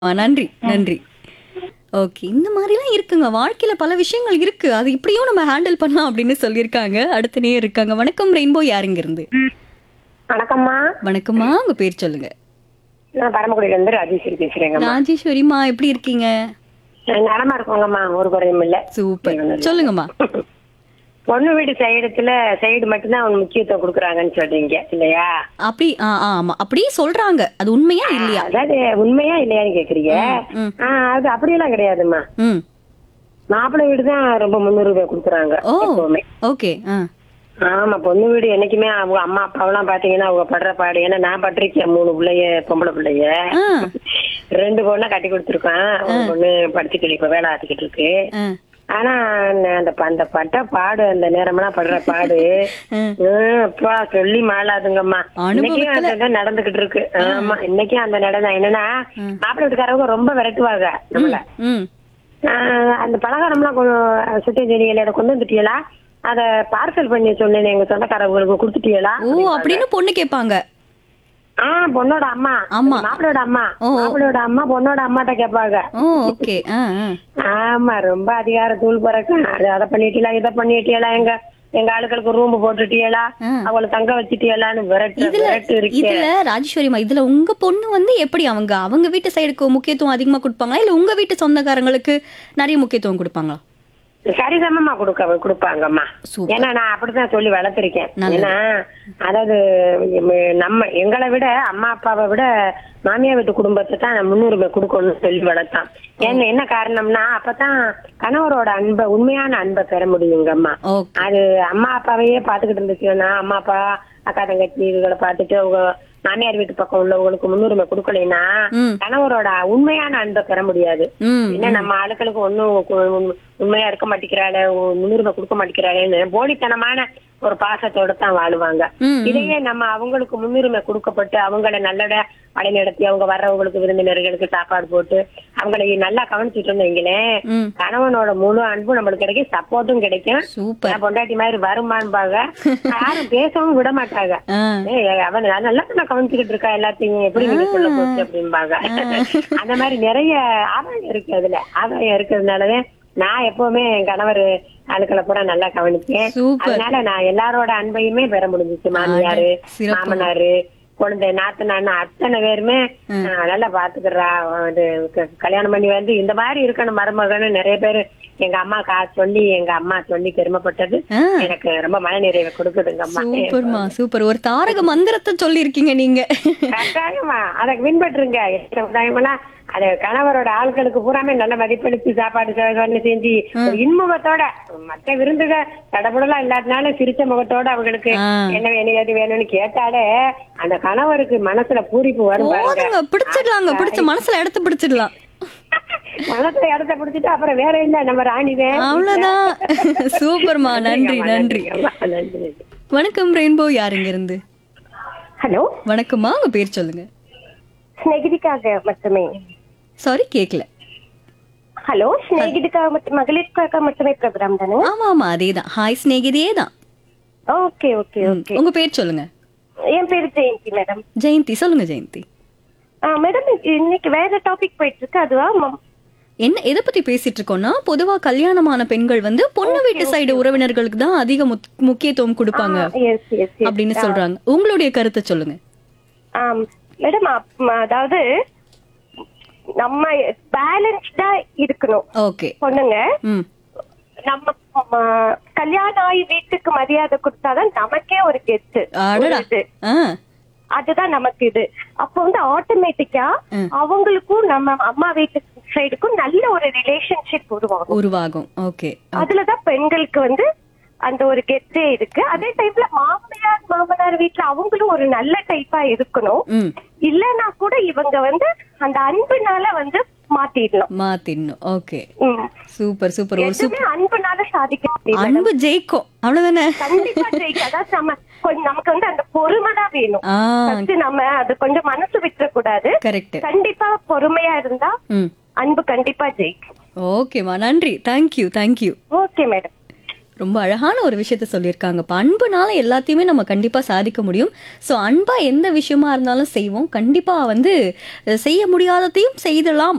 ஆ, நன்றி நன்றி ஓகே இந்த மாதிரிலாம் இருக்குங்க வாழ்க்கையில பல விஷயங்கள் இருக்கு அது இப்படியும் நம்ம ஹேண்டில் பண்ணலாம் அப்படின்னு சொல்லியிருக்காங்க அடுத்தனே இருக்காங்க வணக்கம் ரெயின்போ யாருங்க இருந்து வணக்கம்மா வணக்கம்மா உங்க பேர் சொல்லுங்க நான் பரமக்குடியில இருந்து ராஜேஸ்வரி பேசுறேங்கம்மா ராஜேஸ்வரிமா எப்படி இருக்கீங்க நான் நலமா இருக்கோங்கம்மா ஒரு குறையும் இல்ல சூப்பர் சொல்லுங்கம்மா பொண்ணு வீடு சைடுல சைடு மட்டும்தான் அவங்க முக்கியத்துவம் கொடுக்குறாங்கன்னு சொல்றீங்க இல்லையா அப்படி ஆ ஆ, ஆமா அப்படியே சொல்றாங்க அது உண்மையா இல்லையா அதாவது உண்மையா இல்லையான்னு கேக்குறீங்க ம். ஆ, அது அப்படியெல்லாம் கிடையாதும்மா ம் மாப்பிள்ளை வீடு தான் ரொம்ப முன்னுரிமை கொடுக்குறாங்க ஓ எப்பவுமே ஓகே ஆ ஆமா பொண்ணு வீடு என்னைக்குமே அவங்க அம்மா அப்பாவெல்லாம் பாத்தீங்கன்னா அவங்க படுற பாடு ஏன்னா நான் பட்டிருக்கேன் மூணு பிள்ளைய பொம்பளை பிள்ளைய ஆ ரெண்டு பொண்ணை கட்டி கொடுத்துருக்கேன் ஒரு பொண்ணு படிச்சுக்கிட்டு இப்ப வேலை ஆத்திக்கிட்டு இருக்கு ஆ ஆனா நான் அந்த ப- அந்த பட்ட பாடு அந்த நேரமெல்லாம் படுற பாடு ம். ஹம், அப்பா சொல்லி மாளாதுங்கம்மா இன்னைக்கும் அனுபவத்துல- அந்த நடந்துகிட்டு இருக்கு ஆமா இன்னைக்கும் அந்த நடந்தா என்னன்னா மாப்பிள்ளை வீட்டுக்காரவங்க ரொம்ப விரட்டுவாங்க நம்மள ம் ஆஹ், அந்த பலகாரம்லாம் கொஞ்சம் சுத்தி செடிகளை கொண்டு வந்துட்டீங்களா அத பார்சல் பண்ணி சொன்னேன் எங்க சொந்தக்காரவங்களுக்கு கொடுத்துட்டீங்களா ஓ அப்படின்னு பொண்ணு கேட்பாங்க ஆ பொண்ணோட அம்மா ஆமா. மாப்பிள்ளையோட அம்மா ஓ. மாப்பிள்ளையோட அம்மா பொண்ணோட அம்மாட்ட கேட்பாங்க ஓ ஓகே ஆ ஆ ஆமா ரொம்ப அதிகார தூள் பறக்க அது அதை பண்ணிட்டீங்களா இதை பண்ணிட்டீங்களா எங்க எங்க ஆளுகளுக்கு ரூம் போட்டுட்டீங்களா ஆ. அவங்கள தங்க வச்சுட்டீங்களான்னு விரட்டு இதுல விரட்டு இருக்கே இதுல ராஜேஸ்வரிமா இதுல உங்க பொண்ணு வந்து எப்படி அவங்க அவங்க வீட்டு சைடுக்கு முக்கியத்துவம் அதிகமா கொடுப்பாங்களா இல்ல உங்க வீட்டு சொந்தக்காரங்களுக்கு நிறைய முக்கியத்துவம் கொடுப்பாங்களா சரிசமமா கொடுக்க கொடுப்பாங்கம்மா சூப்பர். ஏன்னா நான் அப்படித்தான் சொல்லி வளர்த்திருக்கேன் நல்லது. ஏன்னா அதாவது எம்- நம்ம எங்களை விட அம்மா அப்பாவை விட மாமியார் வீட்டு குடும்பத்தை தான் முன்னுரிமை கொடுக்கணும்னு சொல்லி வளர்த்தான் ஏன்னா என்ன காரணம்னா அப்பதான் கணவரோட அன்பை உண்மையான அன்பை பெற முடியுங்கம்மா ஓகே அது அம்மா அப்பாவையே பாத்துக்கிட்டு இருந்துச்சுன்னா அம்மா அப்பா அக்கா தங்கச்சி இதுகளை பார்த்துட்டு அவங்க மாமியார் வீட்டு பக்கம் உள்ளவங்களுக்கு முன்னுரிமை கொடுக்கலைன்னா ம் கணவரோட உண்மையான அன்பை பெற முடியாது ம் என்ன நம்ம ஆளுக்களுக்கு ஒண்ணும் கு- உண்- உண்மையா இருக்க மாட்டேங்கிறாளே உ- முன்னுரிமை கொடுக்க மாட்டேங்கிறாளேன்னு போலித்தனமான ஒரு பாசத்தோட தான் வாழுவாங்க ம் இதையே நம்ம அவங்களுக்கு முன்னுரிமை கொடுக்கப்பட்டு அவங்கள நல்லட வழிநடத்தி அவங்க வர்றவங்களுக்கு விருந்தினர்களுக்கு சாப்பாடு போட்டு அவங்களை நல்லா கவனிச்சுட்டு இருந்தீங்களேன் ம் கணவனோட முழு அன்பும் நம்மளுக்கு கிடைக்கும் சப்போர்ட்டும் கிடைக்கும் சூப்பர் என் பொண்டாட்டி மாதிரி வருமான்பாங்க யாரும் பேசவும் விட மாட்டாங்க ஆ ஏய், அவன் நல்லா நான் கவனிச்சுக்கிட்டு இருக்கா எல்லாத்தையும் எப்படி நீங்க சொல்ல போச்சு அப்படிம்பாங்க அந்த மாதிரி நிறைய ஆதாயம் இருக்கு அதுல ஆதாயம் இருக்கிறதுனாலதான் நான் எப்பவுமே என் கணவர் ஆளுக்களை பூரா நல்லா கவனிச்சேன் சூப்பர் அதனால நான் எல்லாரோட அன்பையுமே பெற முடிஞ்சுச்சு மாமியாரு சிறப்பு மாமனாரு குழந்தை நாத்தனான்னு அத்தனை பேருமே ஆஹ், நல்லா பாத்துக்கிறா அது க- கல்யாணம் பண்ணி வந்து இந்த மாதிரி இருக்கணும் மருமகன்னு நிறைய பேர் எங்க அம்மா கா சொல்லி எங்க அம்மா சொல்லி பெருமைப்பட்டது ஆ எனக்கு ரொம்ப மனநிறைவை கொடுக்குதுங்க அம்மா சூப்பர்மா சூப்பர் ஒரு தாரக மந்திரத்தை சொல்லியிருக்கீங்க நீங்க கட்டாயமா அதை பின்பற்றுங்க சமுதாயமெல்லாம் அது கணவரோட ஆட்களுக்கு பூராமே நல்ல மதிப்பளிச்சு சாப்பாடு செ- பண்ணி செஞ்சு ஒரு இன்முகத்தோட மத்த விருந்துக தடபுடலாம் இல்லாதனால சிரிச்ச முகத்தோட அவங்களுக்கு ஆ. என்ன வேணும் எது வேணும்னு கேட்டாலே அந்த கணவருக்கு மனசுல பூரிப்பு வரும் பாருங்க போதுங்க பிடிச்சிடலாங்க பிடிச்ச மனசுல இடத்த பிடிச்சிடலாம் மனசுல இடத்த பிடிச்சிட்டு அப்புறம் வேற இல்ல நம்ம ராணிதான் அவ்வளவுதான் சூப்பர்மா நன்றி நன்றி நன்றி வணக்கம் ரெயின்போ யாருங்க இருந்து ஹலோ வணக்கம்மா உங்க பேர் சொல்லுங்க ஸ்நேகிதிக்காக மட்டுமே சாரி கேக்கல ஹலோ ஸ்நேகிதிக்காக மட்டும் மகளிருக்காக மட்டுமே ப்ரோக்ராம் தானே ஆமா ஆமா அதேதான் ஹாய் ஸ்நேகிதியே தான் ஓகே ஓகே ஓகே உங்க பேர் சொல்லுங்க என் பேரு ஜெயந்தி மேடம் ஜெயந்தி சொல்லுங்க ஜெயந்தி மேடம் இன்னைக்கு வேற டாபிக் போயிட்டு இருக்கு அதுவா ம- என்ன எதை பத்தி பேசிட்டு இருக்கோம்னா பொதுவா கல்யாணமான பெண்கள் வந்து பொண்ணு வீட்டு சைடு உறவினர்களுக்கு தான் அதிக முத்- முக்கியத்துவம் கொடுப்பாங்க yes yes yes அப்படின்னு சொல்றாங்க உங்களுடைய கருத்தை சொல்லுங்க ஆம் மேடம் அதாவது நம்ம பேலன்ஸ்டா இருக்கணும் ஓகே பொண்ணுங்க ம் நம்ம ஆ, கல்யாணம் ஆகி வீட்டுக்கு மரியாதை கொடுத்தாதான் நமக்கே ஒரு கெத்து அடடா ஆ அதுதான் நமக்கு இது அப்போ வந்து ஆட்டோமேட்டிக்கா ம். அவங்களுக்கும் நம்ம அம்மா வீட்டு சைடுக்கும் நல்ல ஒரு ரிலேஷன்ஷிப் உருவாகும் உருவாகும் ஓகே அதுலதான் பெண்களுக்கு வந்து அந்த ஒரு கெத்தே இருக்கு அதே டைம்ல மாமியார் மாமனார் வீட்டுல அவங்களும் ஒரு நல்ல டைப்பா இருக்கணும் ம் இல்லைன்னா கூட இவங்க வந்து அந்த அன்புனால வந்து மாத்திடணும் மாத்திடணும் ஓகே ம். சூப்பர் சூப்பர் ஒரு சூப்பர் எதுவுமே அன்புனால சாதிக்க முடியும் அன்பு ஜெயிக்கும் அவ்வளவுதானே கண்டிப்பா ஜெயிக்க அதாவது நம்ம கொஞ்சம் நமக்கு வந்து அந்த பொறுமை தான் வேணும் ஆ ஃபர்ஸ்ட் நம்ம அது கொஞ்சம் மனசு விட்டுற கூடாது கரெக்ட் கண்டிப்பா பொறுமையா இருந்தா ம் அன்பு கண்டிப்பா ஜெயிக்கும் ஓகேம்மா நன்றி தேங்க்யூ தேங்க்யூ ஓகே மேடம் ரொம்ப அழகான ஒரு விஷயத்த சொல்லியிருக்காங்க இப்போ அன்புனால எல்லாத்தையுமே நம்ம கண்டிப்பாக சாதிக்க முடியும் ஸோ அன்பா எந்த விஷயமா இருந்தாலும் செய்வோம் கண்டிப்பாக வந்து அஹ், செய்ய முடியாததையும் செய்தலாம்